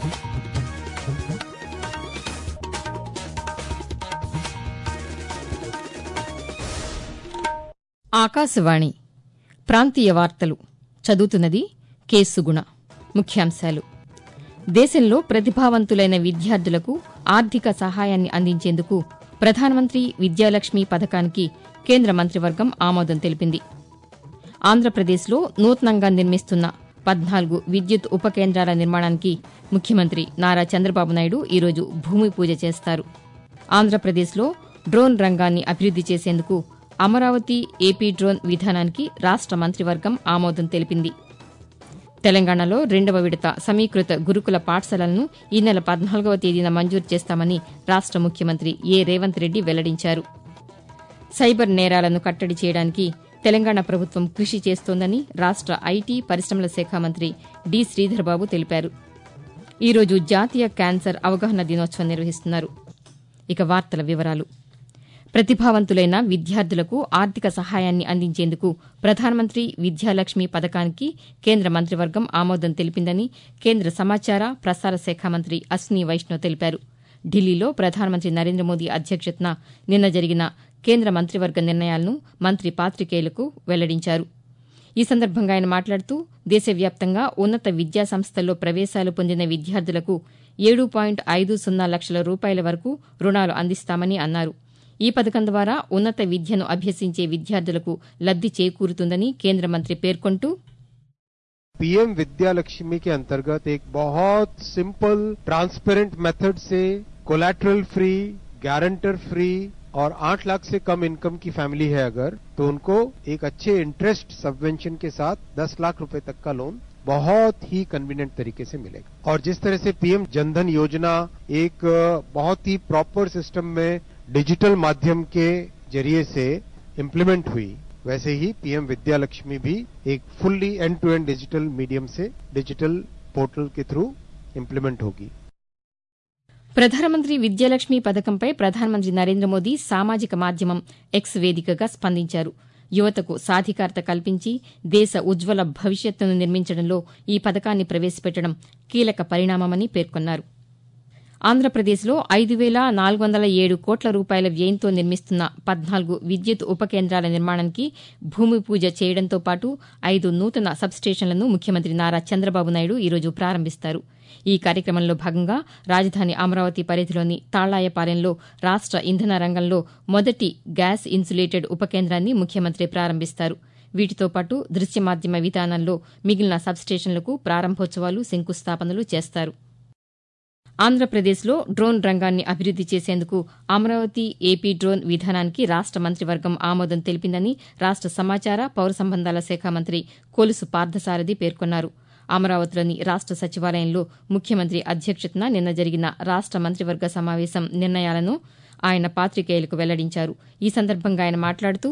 ఆకాశవాణి ప్రాంతీయ వార్తలు చదువుతున్నది కె సుగుణ ముఖ్యాంశాలు దేశంలో ప్రతిభావంతులైన విద్యార్థులకు ఆర్థిక సహాయాన్ని అందించేందుకు ప్రధానమంత్రి విద్యాలక్ష్మి పథకానికి కేంద్ర మంత్రివర్గం ఆమోదం తెలిపింది ఆంధ్రప్రదేశ్లో నూతనంగా నిర్మిస్తున్న పద్నాలుగు విద్యుత్ ఉప కేంద్రాల నిర్మాణానికి ముఖ్యమంత్రి నారా చంద్రబాబు నాయుడు ఈరోజు భూమి పూజ చేస్తారు ఆంధ్రప్రదేశ్లో డ్రోన్ రంగాన్ని అభివృద్ది చేసేందుకు అమరావతి ఏపీ డ్రోన్ విధానానికి రాష్ట మంత్రివర్గం ఆమోదం తెలిపింది తెలంగాణలో రెండవ విడత సమీకృత గురుకుల పాఠశాలలను ఈ నెల పద్నాలుగవ తేదీన మంజూరు చేస్తామని రాష్ట ముఖ్యమంత్రి ఏ రేవంత్ రెడ్డి వెల్లడించారు సైబర్ నేరాలను కట్టడి చేయడానికి తెలంగాణ ప్రభుత్వం కృషి చేస్తోందని రాష్ట ఐటీ పరిశ్రమల శాఖ మంత్రి డి శ్రీధర్బాబు తెలిపారు ఈరోజు జాతీయ క్యాన్సర్ అవగాహన దినోత్సవం నిర్వహిస్తున్నారు ఇక వార్తల వివరాలు ప్రతిభావంతులైన విద్యార్థులకు ఆర్థిక సహాయాన్ని అందించేందుకు ప్రధానమంత్రి విద్యాలక్ష్మి పథకానికి కేంద్ర మంత్రివర్గం ఆమోదం తెలిపిందని కేంద్ర సమాచార ప్రసార శాఖ మంత్రి అశ్విని వైష్ణవ్ తెలిపారు ఢిల్లీలో ప్రధానమంత్రి నరేంద్ర మోదీ అధ్యక్షతన నిన్న జరిగిన కేంద్ర మంత్రివర్గ నిర్ణయాలను మంత్రి పాతికేయులకు వెల్లడించారు ఈ సందర్భంగా ఆయన మాట్లాడుతూ దేశవ్యాప్తంగా ఉన్నత విద్యా సంస్థల్లో ప్రవేశాలు పొందిన విద్యార్థులకు ఏడు పాయింట్ ఐదు సున్నా లక్షల రూపాయల వరకు రుణాలు అందిస్తామని అన్నారు ఈ పథకం ద్వారా ఉన్నత విద్యను అభ్యసించే విద్యార్థులకు లబ్ది చేకూరుతుందని కేంద్ర మంత్రి పేర్కొంటూ पीएम विद्या लक्ष्मी के अंतर्गत एक बहुत सिंपल ट्रांसपेरेंट मेथड से कोलैटरल फ्री गारंटर फ्री और आठ लाख से कम इनकम की फैमिली है अगर तो उनको एक अच्छे इंटरेस्ट सबवेंशन के साथ दस लाख रुपए तक का लोन बहुत ही कन्वीनियंट तरीके से मिलेगा और जिस तरह से पीएम जनधन योजना एक बहुत ही प्रॉपर सिस्टम में डिजिटल माध्यम के जरिए से इम्प्लीमेंट हुई वैसे ही पीएम विद्या लक्ष्मी भी एक fully end to end digital medium से डिजिटल पोर्टल के थ्रू इम्प्लीमेंट होगी ప్రధానమంత్రి విద్యాలక్ష్మి పథకంపై ప్రధానమంత్రి నరేంద్ర మోదీ సామాజిక మాధ్యమం ఎక్స్ వేదికగా స్పందించారు యువతకు సాధికారత కల్పించి దేశ ఉజ్వల భవిష్యత్తును నిర్మించడంలో ఈ పథకాన్ని ప్రవేశపెట్టడం కీలక పరిణామమని పేర్కొన్నారు ఆంధ్రప్రదేశ్లో ఐదు వేల నాలుగు వందల ఏడు కోట్ల రూపాయల వ్యయంతో నిర్మిస్తున్న పద్నాలుగు విద్యుత్ ఉప కేంద్రాల నిర్మాణానికి భూమి పూజ చేయడంతో పాటు ఐదు నూతన సబ్స్టేషన్లను ముఖ్యమంత్రి నారా చంద్రబాబు నాయుడు ఈరోజు ప్రారంభిస్తారు ఈ కార్యక్రమంలో భాగంగా రాజధాని అమరావతి పరిధిలోని తాళ్లాయపాలెంలో రాష్ట ఇంధన రంగంలో మొదటి గ్యాస్ ఇన్సులేటెడ్ ఉప కేంద్రాన్ని ముఖ్యమంత్రి ప్రారంభిస్తారు వీటితో పాటు దృశ్య మాధ్యమ విధానంలో మిగిలిన సబ్స్టేషన్లకు ప్రారంభోత్సవాలు శంకుస్థాపనలు చేస్తారు ఆంధ్రప్రదేశ్లో డ్రోన్ రంగాన్ని అభివృద్ది చేసేందుకు అమరావతి ఏపీ డ్రోన్ విధానానికి రాష్ట మంత్రివర్గం ఆమోదం తెలిపిందని రాష్ట సమాచార పౌర సంబంధాల శాఖ మంత్రి కొలుసు పార్థసారథి పేర్కొన్నారు అమరావతిలోని రాష్ట సచివాలయంలో ముఖ్యమంత్రి అధ్యక్షతన నిన్న జరిగిన రాష్ట మంత్రివర్గ సమావేశం నిర్ణయాలను ఆయన పాతికేయులకు వెల్లడించారు ఈ సందర్భంగా ఆయన మాట్లాడుతూ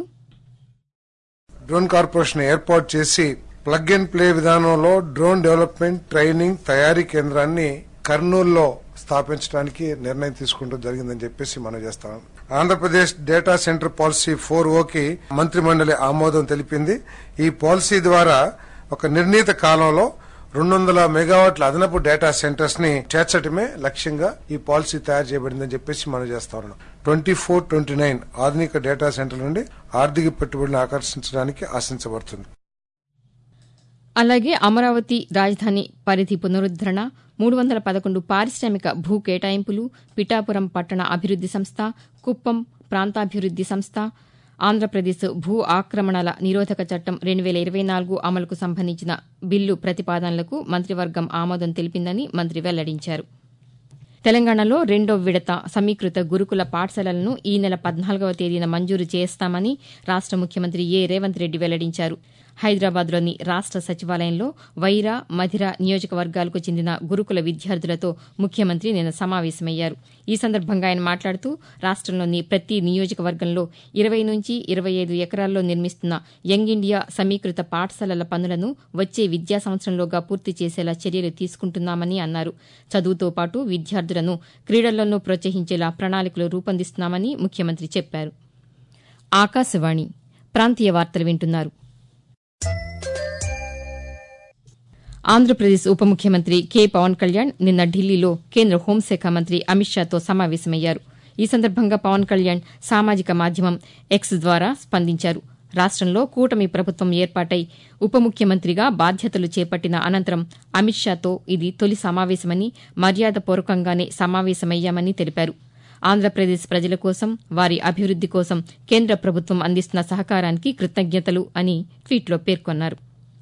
డ్రోన్ కార్పొరేషన్ ఏర్పాటు చేసి ప్లగ్ అండ్ ప్లే విధానంలో డ్రోన్ డెవలప్మెంట్ ట్రైనింగ్ తయారీ కేంద్రాన్ని కర్నూలులో స్థాపించడానికి నిర్ణయం తీసుకుంటూ జరిగిందని చెప్పేసి మనం చేస్తాం Andhra Pradesh data centre policy four ఓకి మంత్రి మండలి ఆమోదం తెలిపింది ఈ పాలసీ ద్వారా ఒక నిర్ణీత కాలంలో రెండు వందల మెగావాట్ల అదనపు డేటా సెంటర్స్ ని చేర్చడమే లక్ష్యంగా ఈ పాలసీ తయారు చేయబడిందని చెప్పేసి మనం చేస్తా ఉన్నాం ట్వంటీ ఫోర్ ట్వంటీ నైన్ ఆధునిక డేటా సెంటర్ నుండి ఆర్థిక పెట్టుబడులను ఆకర్షించడానికి ఆశించబడుతుంది అలాగే అమరావతి రాజధాని పరిధి పునరుద్దరణ మూడు వందల పదకొండు పారిశ్రామిక భూ కేటాయింపులు పిఠాపురం పట్టణ అభివృద్ది సంస్థ కుప్పం ప్రాంతాభివృద్ది సంస్థ ఆంధ్రప్రదేశ్ భూ ఆక్రమణల నిరోధక చట్టం రెండు వేల ఇరవై నాలుగు అమలుకు సంబంధించిన బిల్లు ప్రతిపాదనలకు మంత్రివర్గం ఆమోదం తెలిపిందని మంత్రి వెల్లడించారు తెలంగాణలో రెండో విడత సమీకృత గురుకుల పాఠశాలలను ఈ నెల పద్నాలుగవ తేదీన మంజూరు చేస్తామని రాష్ట ముఖ్యమంత్రి ఏ రేవంత్ రెడ్డి వెల్లడించారు హైదరాబాద్లోని రాష్ట సచివాలయంలో వైరా మధిర నియోజకవర్గాలకు చెందిన గురుకుల విద్యార్థులతో ముఖ్యమంత్రి నిన్న సమావేశమయ్యారు ఈ సందర్భంగా ఆయన మాట్లాడుతూ రాష్టంలోని ప్రతి నియోజకవర్గంలో ఇరవై నుంచి ఇరవై ఐదు ఎకరాల్లో నిర్మిస్తున్న యంగ్ ఇండియా సమీకృత పాఠశాలల పనులను వచ్చే విద్యా సంవత్సరంలోగా పూర్తి చేసేలా చర్యలు తీసుకుంటున్నామని అన్నారు చదువుతో పాటు విద్యార్థులను క్రీడల్లోనూ ప్రోత్సహించేలా ప్రణాళికలు రూపొందిస్తున్నామని ముఖ్యమంత్రి చెప్పారు ఆకాశవాణి ప్రాంతీయ వార్తలు వింటున్నారు ఆంధ్రప్రదేశ్ ఉప ముఖ్యమంత్రి కె పవన్ కళ్యాణ్ నిన్న ఢిల్లీలో కేంద్ర హోంశాఖ మంత్రి అమిత్ షాతో సమావేశమయ్యారు ఈ సందర్భంగా పవన్ కళ్యాణ్ సామాజిక మాధ్యమం ఎక్స్ ద్వారా స్పందించారు రాష్టంలో కూటమి ప్రభుత్వం ఏర్పాటై ఉప ముఖ్యమంత్రిగా బాధ్యతలు చేపట్టిన అనంతరం అమిత్ షాతో ఇది తొలి సమావేశమని మర్యాదపూర్వకంగానే సమావేశమయ్యామని తెలిపారు ఆంధ్రప్రదేశ్ ప్రజల కోసం వారి అభివృద్ది కోసం కేంద్ర ప్రభుత్వం అందిస్తున్న సహకారానికి కృతజ్ఞతలు అని ట్వీట్లో పేర్కొన్నారు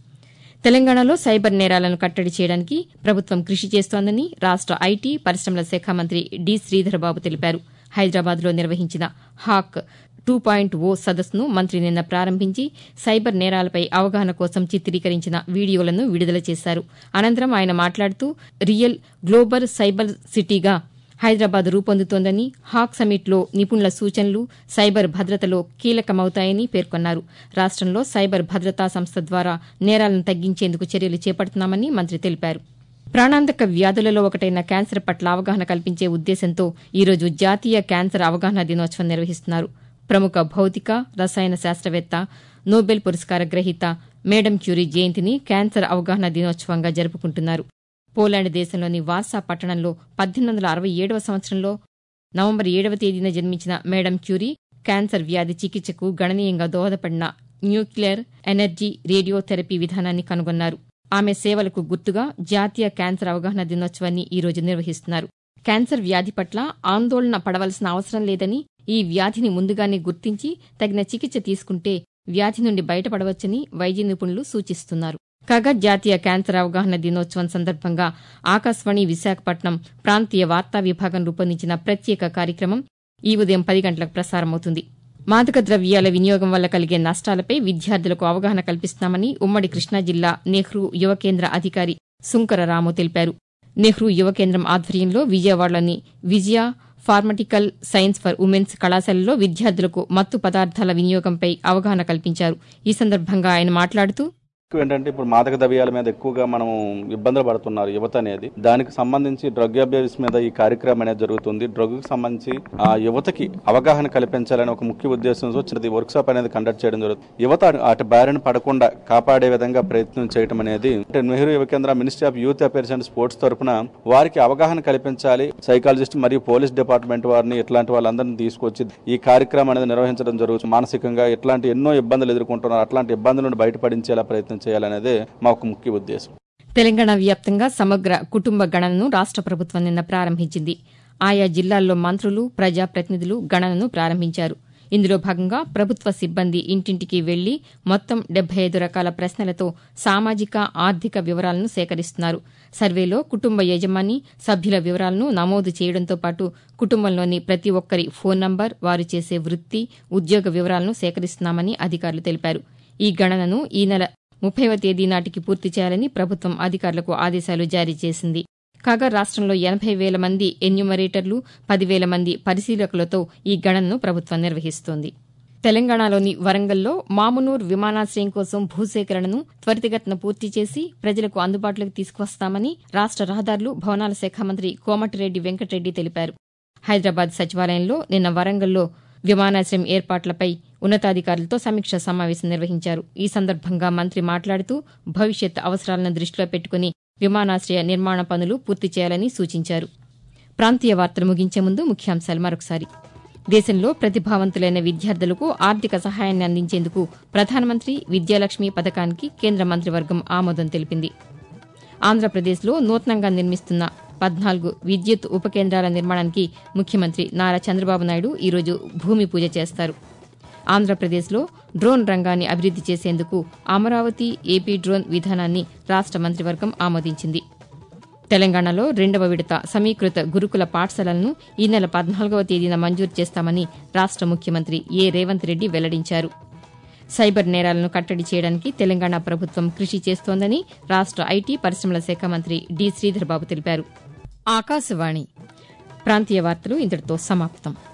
తెలంగాణలో సైబర్ నేరాలను కట్టడి చేయడానికి ప్రభుత్వం కృషి చేస్తోందని రాష్ట ఐటీ పరిశ్రమల శాఖ మంత్రి డి శ్రీధర్బాబు తెలిపారు హైదరాబాద్లో నిర్వహించిన హాక్ టూ పాయింట్ ఓ సదస్సును మంత్రి నిన్న ప్రారంభించి సైబర్ నేరాలపై అవగాహన కోసం చిత్రీకరించిన వీడియోలను విడుదల చేశారు అనంతరం ఆయన మాట్లాడుతూ రియల్ గ్లోబల్ సైబర్ సిటీగా హైదరాబాద్ రూపొందుతోందని హాక్ సమిట్లో నిపుణుల సూచనలు సైబర్ భద్రతలో కీలకమవుతాయని పేర్కొన్నారు రాష్టంలో సైబర్ భద్రతా సంస్థ ద్వారా నేరాలను తగ్గించేందుకు చర్యలు చేపడుతున్నామని మంత్రి తెలిపారు ప్రాణాంతక వ్యాధులలో ఒకటైన క్యాన్సర్ పట్ల అవగాహన కల్పించే ఉద్దేశంతో ఈరోజు జాతీయ క్యాన్సర్ అవగాహన దినోత్సవం నిర్వహిస్తున్నారు ప్రముఖ భౌతిక రసాయన శాస్త్రవేత్త నోబెల్ పురస్కార గ్రహీత మేడం క్యూరీ జయంతిని క్యాన్సర్ అవగాహన దినోత్సవంగా జరుపుకుంటున్నారు పోలాండ్ దేశంలోని వార్సా పట్టణంలో పద్దెనిమిది వందల అరవై ఏడవ సంవత్సరంలో నవంబర్ ఏడవ తేదీన జన్మించిన మేడం క్యూరీ క్యాన్సర్ వ్యాధి చికిత్సకు గణనీయంగా దోహదపడిన న్యూక్లియర్ ఎనర్జీ రేడియోథెరపీ విధానాన్ని కనుగొన్నారు ఆమె సేవలకు గుర్తుగా జాతీయ క్యాన్సర్ అవగాహన దినోత్సవాన్ని ఈ రోజు నిర్వహిస్తున్నారు క్యాన్సర్ వ్యాధి పట్ల ఆందోళన పడవలసిన అవసరం లేదని ఈ వ్యాధిని ముందుగానే గుర్తించి తగిన చికిత్స తీసుకుంటే వ్యాధి నుండి బయటపడవచ్చని వైద్య నిపుణులు సూచిస్తున్నారు కాగా జాతీయ క్యాన్సర్ అవగాహన దినోత్సవం సందర్భంగా ఆకాశవాణి విశాఖపట్నం ప్రాంతీయ వార్తా విభాగం రూపొందించిన ప్రత్యేక కార్యక్రమం ఈ ఉదయం పది గంటలకు ప్రసారమవుతుంది మాదక ద్రవ్యాల వినియోగం వల్ల కలిగే నష్టాలపై విద్యార్థులకు అవగాహన కల్పిస్తున్నామని ఉమ్మడి కృష్ణా జిల్లా నెహ్రూ యువ కేంద్ర అధికారి సుంకర రాము తెలిపారు నెహ్రూ యువ కేంద్రం ఆధ్వర్యంలో విజయవాడలోని Vijaya pharmaceutical science for women's కళాశాలలో విద్యార్థులకు మత్తు పదార్థాల వినియోగంపై అవగాహన కల్పించారు ఈ సందర్భంగా ఆయన మాట్లాడుతూ ఎక్కువ ఏంటంటే ఇప్పుడు మాదక ద్రవ్యాల మీద ఎక్కువగా మనం ఇబ్బందులు పడుతున్నారు యువత అనేది దానికి సంబంధించి డ్రగ్ అబ్యూస్ మీద ఈ కార్యక్రమం అనేది జరుగుతుంది డ్రగ్ కి సంబంధించి ఆ యువతకి అవగాహన కల్పించాలని ఒక ముఖ్య ఉద్దేశంతో చిన్నది వర్క్ షాప్ అనేది కండక్ట్ చేయడం జరుగుతుంది యువత అటు బారిన పడకుండా కాపాడే విధంగా ప్రయత్నం చేయడం అనేది అంటే Nehru Yuva Kendra ministry of youth affairs and sports తరఫున వారికి అవగాహన కల్పించాలి సైకాలజిస్ట్ మరియు పోలీస్ డిపార్ట్మెంట్ వారిని ఇట్లాంటి వాళ్ళందరినీ తీసుకొచ్చి ఈ కార్యక్రమం అనేది నిర్వహించడం జరుగుతుంది మానసికంగా ఇట్లాంటి ఎన్నో ఇబ్బందులు ఎదుర్కొంటున్నారు అట్లాంటి ఇబ్బందుల నుండి బయటపడించేలా ప్రయత్నం చేయాలనేదే మా ఒక ముఖ్య ఉద్దేశం తెలంగాణ వ్యాప్తంగా సమగ్ర కుటుంబ గణనను రాష్ట ప్రభుత్వం నిన్న ప్రారంభించింది ఆయా జిల్లాల్లో మంత్రులు ప్రజాప్రతినిధులు గణనను ప్రారంభించారు ఇందులో భాగంగా ప్రభుత్వ సిబ్బంది ఇంటింటికి వెళ్లి మొత్తం డెబ్బై ఐదు రకాల ప్రశ్నలతో సామాజిక ఆర్థిక వివరాలను సేకరిస్తున్నారు సర్వేలో కుటుంబ యజమాని సభ్యుల వివరాలను నమోదు చేయడంతో పాటు కుటుంబంలోని ప్రతి ఒక్కరి ఫోన్ నంబర్ వారు చేసే వృత్తి ఉద్యోగ వివరాలను సేకరిస్తున్నామని అధికారులు తెలిపారు ఈ గణనను ఈ నెల ముప్పైవ తేదీ నాటికి పూర్తి చేయాలని ప్రభుత్వం అధికారులకు ఆదేశాలు జారీ చేసింది కాగా రాష్టంలో ఎనభై వేల మంది ఎన్యూమరేటర్లు పదివేల మంది పరిశీలకులతో ఈ గణనను ప్రభుత్వం నిర్వహిస్తోంది తెలంగాణలోని వరంగల్లో మామునూర్ విమానాశ్రయం కోసం భూసేకరణను త్వరితగతిన పూర్తి చేసి ప్రజలకు అందుబాటులోకి తీసుకువస్తామని రాష్ట రహదారులు భవనాల శాఖ మంత్రి కోమటిరెడ్డి వెంకటరెడ్డి తెలిపారు హైదరాబాద్ సచివాలయంలో నిన్న వరంగల్లో విమానాశ్రయం ఏర్పాట్లపై ఉన్నతాధికారులతో సమీక్ష సమావేశం నిర్వహించారు ఈ సందర్భంగా మంత్రి మాట్లాడుతూ భవిష్యత్ అవసరాలను దృష్టిలో పెట్టుకుని విమానాశ్రయ నిర్మాణ పనులు పూర్తి చేయాలని సూచించారు ప్రాంతీయ వార్తలు ముగించే ముందు ముఖ్యాంశాలు మరొకసారి దేశంలో ప్రతిభావంతులైన విద్యార్థులకు ఆర్థిక సహాయాన్ని అందించేందుకు ప్రధానమంత్రి విద్యాలక్ష్మి పథకానికి కేంద్ర మంత్రివర్గం ఆమోదం తెలిపింది ఆంధ్రప్రదేశ్లో నూతనంగా నిర్మిస్తున్న పద్నాలుగు విద్యుత్ ఉపకేంద్రాల నిర్మాణానికి ముఖ్యమంత్రి నారా చంద్రబాబు నాయుడు ఈరోజు భూమి పూజ చేస్తారు ఆంధ్రప్రదేశ్లో డ్రోన్ రంగాన్ని అభివృద్ది చేసేందుకు అమరావతి ఏపీ డ్రోన్ విధానాన్ని రాష్ట మంత్రివర్గం ఆమోదించింది తెలంగాణలో రెండవ విడత సమీకృత గురుకుల పాఠశాలలను ఈ నెల పద్నాలుగవ తేదీన మంజూరు చేస్తామని రాష్ట ముఖ్యమంత్రి ఏ రేవంత్ రెడ్డి వెల్లడించారు సైబర్ నేరాలను కట్టడి చేయడానికి తెలంగాణ ప్రభుత్వం కృషి చేస్తోందని రాష్ట ఐటీ పరిశ్రమల శాఖ మంత్రి డి శ్రీధర్బాబు తెలిపారు ఆకాశవాణి ప్రాంతీయ వార్తలు ఇంతటితో సమాప్తం